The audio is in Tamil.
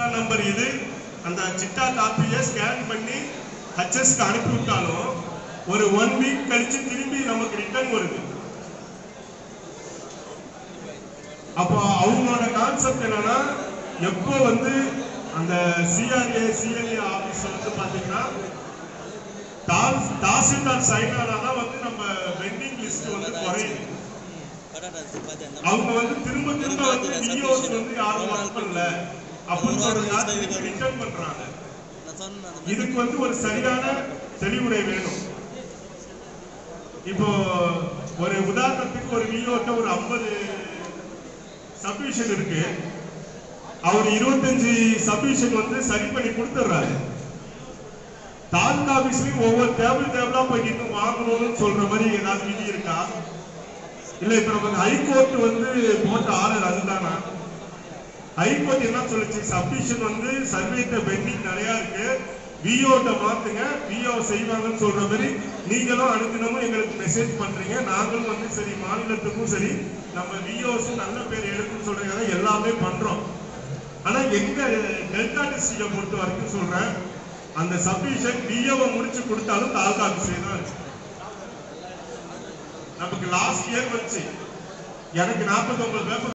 சிட்டா நம்பர் இது அந்த சிட்டா காப்பியை ஸ்கேன் பண்ணி ஹச்எஸ்க்கு அனுப்பி விட்டாலும் ஒரு ஒன் வீக் கழிச்சு திரும்பி நமக்கு ரிட்டர்ன் வருது அப்போ அவங்களோட கான்செப்ட் என்னன்னா எப்போ வந்து அந்த சிஆர்ஏ சிஎல்ஏ ஆபீஸ் வந்து பாத்தீங்கன்னா தாஸ் தாசில்தார் சைன் ஆனாதான் வந்து நம்ம வெண்டிங் லிஸ்ட் வந்து குறையுது அவங்க வந்து திரும்ப திரும்ப வந்து விஓஸ் வந்து யாரும் ஒர்க் பண்ணல அப்படின்னு சொல்றதுக்காக ரிட்டர்ன் பண்றாங்க இதுக்கு வந்து ஒரு சரியான தெளிவுரை வேணும் இப்போ ஒரு உதாரணத்துக்கு ஒரு விஓட்ட ஒரு ஐம்பது சப்மிஷன் இருக்கு அவர் இருபத்தஞ்சு சப்மிஷன் வந்து சரி பண்ணி கொடுத்துட்றாரு தாலுகா ஆபீஸ்லயும் ஒவ்வொரு டேபிள் டேபிளா போய் நின்று வாங்கணும்னு சொல்ற மாதிரி ஏதாவது விதி இருக்கா இல்ல இப்ப நமக்கு ஹைகோர்ட் வந்து போட்ட ஆர்டர் அதுதானா ஹைகோர்ட் என்ன சொல்லுச்சு சப்மிஷன் வந்து சர்வேட்ட பெண்டிங் நிறைய இருக்கு விஓட்ட மாத்துங்க விஓ செய்வாங்கன்னு சொல்ற மாதிரி நீங்களும் அனுதினமும் எங்களுக்கு மெசேஜ் பண்றீங்க நாங்களும் வந்து சரி மாநிலத்துக்கும் சரி நம்ம விஓஸ் நல்ல பேர் எடுக்குன்னு சொல்றீங்க எல்லாமே பண்றோம் ஆனா எங்க டெல்டா டிஸ்ட்ரிக்ட பொறுத்த வரைக்கும் சொல்றேன் அந்த சப்மிஷன் விஓவை முடிச்சு கொடுத்தாலும் தாலுகா ஆபீஸ்ல தான் இருக்கு நமக்கு லாஸ்ட் இயர் வந்துச்சு எனக்கு 49 பேப்பர்